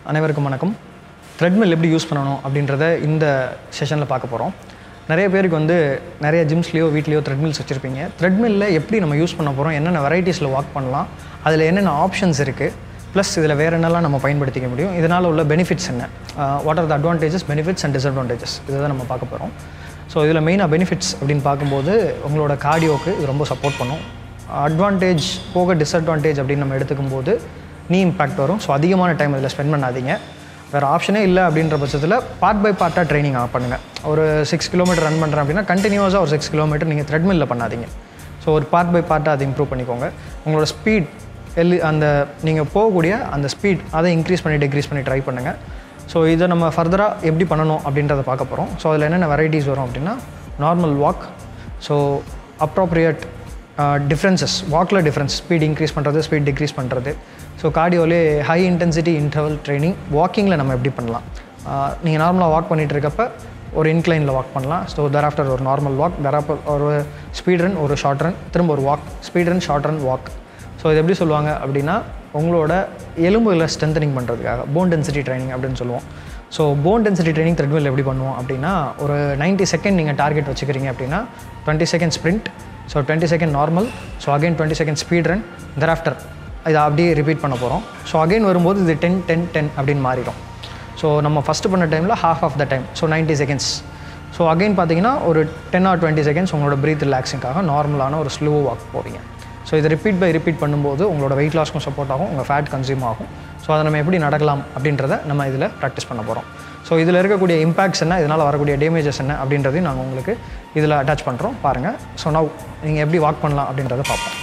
அனைவருக்கும் வணக்கம் த்ரெட்மில் எப்படி யூஸ் பண்ணணும் அப்படின்றத இந்த செஷனில் பார்க்க போகிறோம் நிறைய பேருக்கு வந்து நிறைய ஜிம்ஸ்லேயோ வீட்லேயோ த்ரெட்மில்ஸ் வச்சுருப்பீங்க த்ரெட்மில்ல எப்படி நம்ம யூஸ் பண்ண போகிறோம் என்னென்ன வெரைட்டிஸில் வாக் பண்ணலாம் அதில் என்னென்ன ஆப்ஷன்ஸ் இருக்குது ப்ளஸ் இதில் வேறு என்னெல்லாம் நம்ம பயன்படுத்திக்க முடியும் இதனால் உள்ள பெனிஃபிட்ஸ் என்ன what are the advantages benefits and disadvantages இதை தான் நம்ம பார்க்க போகிறோம் ஸோ இதில் மெயினாக பெனிஃபிட்ஸ் அப்படின்னு பார்க்கும்போது உங்களோட கார்டியோக்கு இது ரொம்ப சப்போர்ட் பண்ணும் அட்வான்டேஜ் போக டிஸ்அட்வான்டேஜ் அப்படின்னு நம்ம எடுத்துக்கும் போது நீ இம்பேக்ட் வரும் ஸோ அதிகமான டைம் இதில் ஸ்பெண்ட் பண்ணாதீங்க வேறு ஆப்ஷனே இல்லை அப்படின்ற பட்சத்தில் பார்ட் பை பார்ட்டாக ட்ரைனிங் பண்ணுங்கள் ஒரு சிக்ஸ் கிலோமீட்டர் ரன் பண்ணுறேன் அப்படின்னா கண்டினியூஸாக ஒரு சிக்ஸ் கிலோமீட்டர் நீங்கள் த்ரெட்மில்ல பண்ணாதீங்க ஸோ ஒரு பார்ட் பை பார்ட்டாக அதை இம்ப்ரூவ் பண்ணிக்கோங்க உங்களோட ஸ்பீட் எல் அந்த நீங்கள் போகக்கூடிய அந்த ஸ்பீட் அதை இன்க்ரீஸ் பண்ணி டிக்ரீஸ் பண்ணி ட்ரை பண்ணுங்கள் ஸோ இதை நம்ம ஃபர்தராக எப்படி பண்ணணும் அப்படின்றத பார்க்க போகிறோம் ஸோ அதில் என்னென்ன வெரைட்டிஸ் வரும் அப்படின்னா normal walk so appropriate differences வாக்கில் டிஃப்ரென்ஸ் ஸ்பீட் இன்க்ரீஸ் பண்ணுறது ஸ்பீட் டிக்ரீஸ் பண்ணுறது ஸோ கார்டியோலே ஹை இன்டென்சிட்டி இன்டர்வல் ட்ரைனிங் வாக்கிங்கில் நம்ம எப்படி பண்ணலாம் நீங்கள் நார்மலாக வாக் பண்ணிகிட்டு இருக்கப்ப ஒரு இன்க்ளைனில் வாக் பண்ணலாம் ஸோ thereafter ஒரு நார்மல் வாக் thereafter ஒரு ஸ்பீட் ரன் ஒரு ஷார்ட் ரன் திரும்ப ஒரு walk speed run short run walk so இது எப்படி சொல்லுவாங்க அப்படின்னா உங்களோட எலும்புகளை ஸ்ட்ரென்தனிங் பண்ணுறதுக்காக போன் டென்சிட்டி ட்ரைனிங் அப்படின்னு சொல்லுவோம் so phone density training treadmill எப்படி பண்ணுவோம் அப்படின்னா ஒரு 90 செகண்ட் நீங்கள் டார்கெட் வச்சுக்கிறீங்க அப்படின்னா twenty second sprint so twenty second normal so again twenty second speed run thereafter இதை அப்படியே ரிப்பீட் பண்ண போகிறோம் ஸோ அகைன் வரும்போது இது டென் டென் டென் அப்படின்னு மாறிடும் ஸோ நம்ம ஃபஸ்ட்டு பண்ண டைமில் half of the time so 90 seconds so again பார்த்தீங்கன்னா ஒரு டென் ஆர் டுவெண்ட்டி செகண்ட்ஸ் உங்களோட ப்ரீத் ரிலாக்ஸிங்காக நார்மலான ஒரு ஸ்லோ வாக் போவீங்க ஸோ இதை ரிப்பீட் பை ரிப்பீட் பண்ணும்போது உங்களோட வெயிட் லாஸ்க்கும் சப்போர்ட் ஆகும் உங்கள் ஃபேட் கன்சியூம் ஆகும் ஸோ அதை நம்ம எப்படி நடக்கலாம் அப்படின்றத நம்ம இதில் ப்ராக்டிஸ் பண்ண போகிறோம் ஸோ இதில் இருக்கக்கூடிய இம்பாக்ட்ஸ் என்ன இதனால் வரக்கூடிய டேமேஜஸ் என்ன அப்படின்றதையும் நாங்கள் உங்களுக்கு இதில் அட்டாச் பண்ணுறோம் பாருங்கள் ஸோ நவ் நீங்கள் எப்படி வாக் பண்ணலாம் அப்படின்றத பார்ப்போம்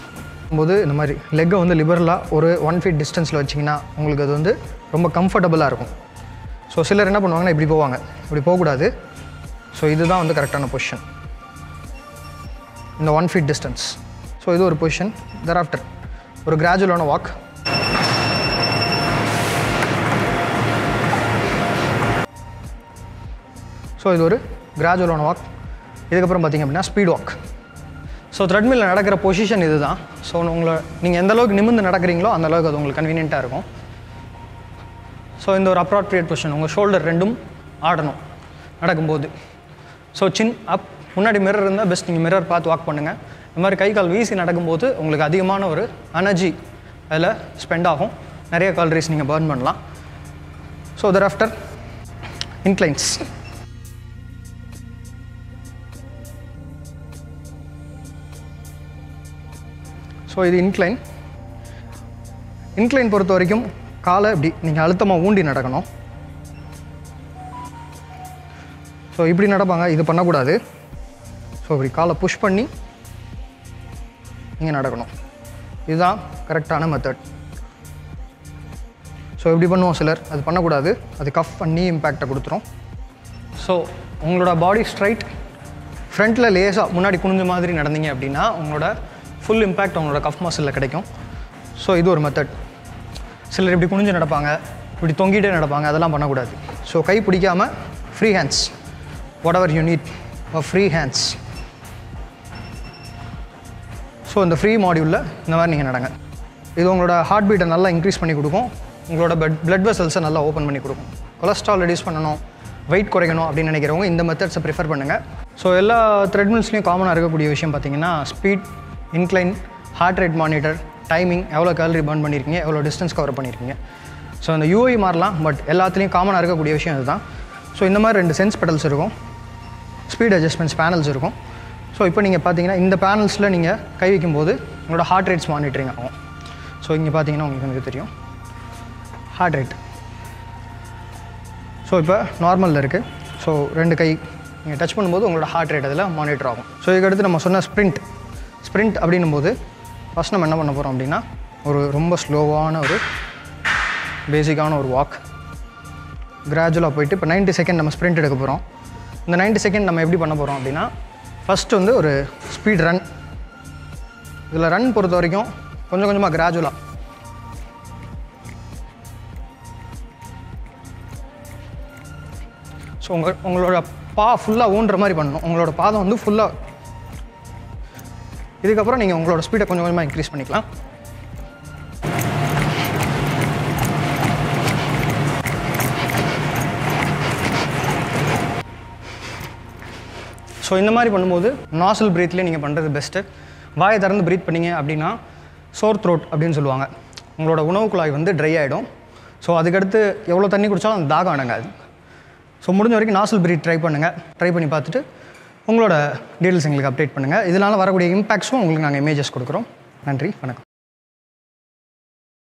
போது இந்த மாதிரி லெக்கை வந்து லிபரலாக ஒரு ஒன் ஃபீட் டிஸ்டன்ஸில் வச்சிங்கன்னா உங்களுக்கு அது வந்து ரொம்ப கம்ஃபர்டபுளாக இருக்கும் ஸோ சிலர் என்ன பண்ணுவாங்கன்னா இப்படி போவாங்க இப்படி போகக்கூடாது ஸோ இதுதான் வந்து கரெக்டான பொசிஷன் இந்த ஒன் ஃபீட் டிஸ்டன்ஸ் ஸோ இது ஒரு பொசிஷன் thereafter ஒரு கிராஜுவலான வாக் ஸோ இது ஒரு கிராஜுவலான வாக் இதுக்கப்புறம் பார்த்தீங்க அப்படின்னா ஸ்பீட் வாக் ஸோ த்ரெட்மில் நடக்கிற பொசிஷன் இதுதான் ஸோ உங்களை நீங்கள் எந்த அளவுக்கு நிமிர்ந்து நடக்கிறீங்களோ அந்த அளவுக்கு அது உங்களுக்கு கன்வீனியண்ட்டாக இருக்கும் ஸோ இந்த ஒரு அப்ராப்ரியேட் பொசிஷன் உங்கள் ஷோல்டர் ரெண்டும் ஆடணும் நடக்கும்போது ஸோ சின் அப் முன்னாடி மிரர் இருந்தால் பெஸ்ட் நீங்கள் மிரர் பார்த்து வாக் பண்ணுங்கள் இந்த மாதிரி கை கால் வீசி நடக்கும்போது உங்களுக்கு அதிகமான ஒரு எனர்ஜி அதில் ஸ்பெண்ட் ஆகும் நிறைய காலரிஸ் நீங்கள் பர்ன் பண்ணலாம் so thereafter inclines so இது இன்க்ளைன் இன்க்ளைன் பொறுத்த வரைக்கும் காலை இப்படி நீங்கள் அழுத்தமாக ஊண்டி நடக்கணும் ஸோ இப்படி நடப்பாங்க இது பண்ணக்கூடாது ஸோ இப்படி காலை புஷ் பண்ணி நீங்கள் நடக்கணும் இதுதான் கரெக்டான மெத்தட் ஸோ இப்படி பண்ணுவோம் சிலர் அது பண்ணக்கூடாது அது கஃப் பண்ணி இம்பேக்டை கொடுத்துரும் ஸோ உங்களோட பாடி ஸ்ட்ரைட் ஃப்ரண்ட்டில் லேசாக முன்னாடி குனிஞ்ச மாதிரி நடந்தீங்க அப்படின்னா உங்களோட ஃபுல் இம்பேக்ட் உங்களோட கஃப் மசிலில் கிடைக்கும் ஸோ இது ஒரு மெத்தட் சிலர் இப்படி குனிஞ்சு நடப்பாங்க இப்படி தொங்கிட்டே நடப்பாங்க அதெல்லாம் பண்ணக்கூடாது ஸோ கை பிடிக்காமல் free hands whatever you need free hands so இந்த ஃப்ரீ மாடியூலில் இந்த மாதிரி நீங்கள் நடங்க இது உங்களோட ஹார்ட் பீட்டை நல்லா இன்க்ரீஸ் பண்ணி கொடுக்கும் உங்களோட பெட் பிளட் வெசல்ஸை நல்லா ஓப்பன் பண்ணி கொடுக்கும் கொலஸ்ட்ரால் ரெடியூஸ் பண்ணணும் வெயிட் குறைக்கணும் அப்படின்னு நினைக்கிறவங்க இந்த மெத்தட்ஸை ப்ரிஃபர் பண்ணுங்கள் ஸோ எல்லா த்ரெட்மில்ஸ்லையும் காமனாக இருக்கக்கூடிய விஷயம் பார்த்தீங்கன்னா speed incline heart rate monitor timing எவ்வளோ கேலரி பர்ன் பண்ணியிருக்கீங்க எவ்வளோ டிஸ்டன்ஸ் கவர் பண்ணியிருக்கீங்க ஸோ இந்த யூஐ மாறலாம் பட் எல்லாத்துலேயும் காமனாக இருக்கக்கூடிய விஷயம் இதுதான் ஸோ இந்த மாதிரி ரெண்டு சென்ஸ் பெடல்ஸ் இருக்கும் ஸ்பீட் அட்ஜஸ்ட்மெண்ட்ஸ் பேனல்ஸ் இருக்கும் ஸோ இப்போ நீங்கள் பார்த்தீங்கன்னா இந்த பேனல்ஸில் நீங்கள் கை வைக்கும்போது உங்களோட ஹார்ட் ரேட்ஸ் மானிட்டரிங் ஆகும் ஸோ இங்கே பார்த்தீங்கன்னா உங்களுக்கு எனக்கு தெரியும் ஹார்ட் ரேட் ஸோ இப்போ நார்மலில் இருக்குது ஸோ ரெண்டு கை நீங்கள் டச் பண்ணும்போது உங்களோட ஹார்ட் ரேட் அதில் மானிட்டர் ஆகும் ஸோ இதுக்கடுத்து நம்ம சொன்ன ஸ்ப்ரிண்ட் ஸ்ப்ரிண்ட் அப்படின்னும் போது ஃபஸ்ட் நம்ம என்ன பண்ண போகிறோம் அப்படின்னா ஒரு ரொம்ப ஸ்லோவான ஒரு பேசிக்கான ஒரு வாக் கிராஜுவலாக போயிட்டு இப்போ 90 செகண்ட் நம்ம ஸ்ப்ரிண்ட் எடுக்க போகிறோம் இந்த 90 செகண்ட் நம்ம எப்படி பண்ண போகிறோம் அப்படின்னா ஃபஸ்ட்டு வந்து ஒரு ஸ்பீட் ரன் இதில் ரன் பொறுத்த வரைக்கும் கொஞ்சம் கொஞ்சமாக கிராஜுவலாக ஸோ உங்கள் உங்களோட பா ஃபுல்லாக ஊன்ற மாதிரி பண்ணணும் உங்களோட பாதம் வந்து ஃபுல்லாக இதுக்கப்புறம் நீங்கள் உங்களோட ஸ்பீடை கொஞ்சம் கொஞ்சமாக இன்க்ரீஸ் பண்ணிக்கலாம் ஸோ இந்த மாதிரி பண்ணும்போது நாசல் பிரீத்லேயே நீங்கள் பண்ணுறது பெஸ்ட்டு வாயை திறந்து ப்ரீத் பண்ணீங்க அப்படின்னா சோர் த்ரோட் அப்படின்னு சொல்லுவாங்க உங்களோட உணவு குழாய் வந்து ட்ரை ஆகிடும் ஸோ அதுக்கடுத்து எவ்வளோ தண்ணி குடித்தாலும் அந்த தாகம் அடங்காது ஸோ முடிஞ்ச வரைக்கும் நாசல் பிரீத் ட்ரை பண்ணுங்கள் ட்ரை பண்ணி பார்த்துட்டு உங்களோட டீட்டெயில்ஸ் எங்களுக்கு அப்டேட் பண்ணுங்கள் இதனால் வரக்கூடிய இம்பேக்ட்ஸும் உங்களுக்கு நாங்கள் இமேஜஸ் கொடுக்குறோம் நன்றி வணக்கம்